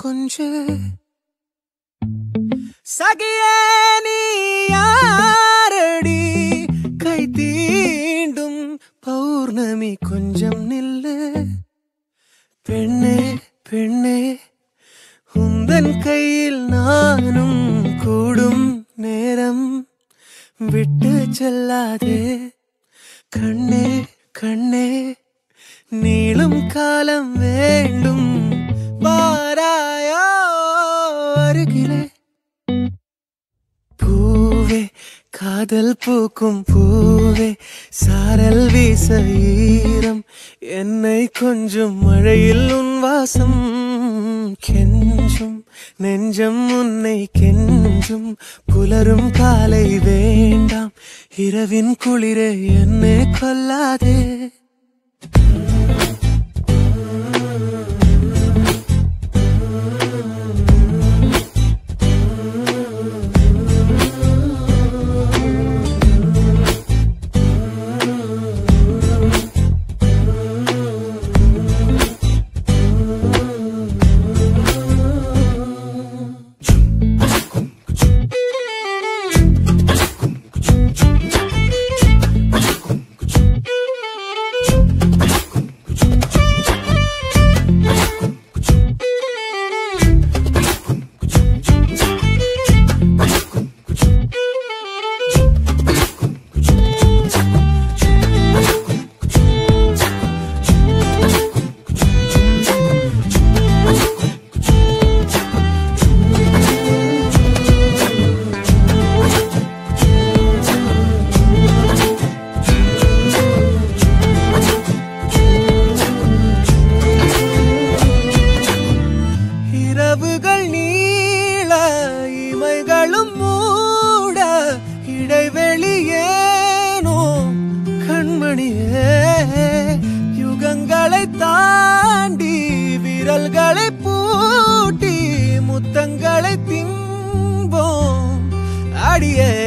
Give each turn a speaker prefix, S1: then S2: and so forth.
S1: கொஞ்சு சகியே நீ யாரடி கை தீண்டும் பௌர்ணமி கொஞ்சம் நில்லு பெண்ணே பெண்ணே உந்தன் கையில் நானும் கூடும் நேரம் விட்டு செல்லாதே கண்ணே கண்ணே நீளும் காலம் வேண்டும் பாராயோ அருகிலே பூவே காதல் பூக்கும் பூவே சாரல் வீச ஈரம் என்னை கொஞ்சம் மழையில் உன் வாசம் கெஞ்சும் நெஞ்சம் உன்னை கெஞ்சும் புலரும் காலை வேண்டாம் இரவின் குளிரே என்னை கொல்லாதே இரவுகள் நீள இமைகளும் மூட இடைவெளியேனோ கண்மணியே யுகங்களை தாண்டி விரல்களை பூட்டி முத்தங்களை திம்போம் அடியே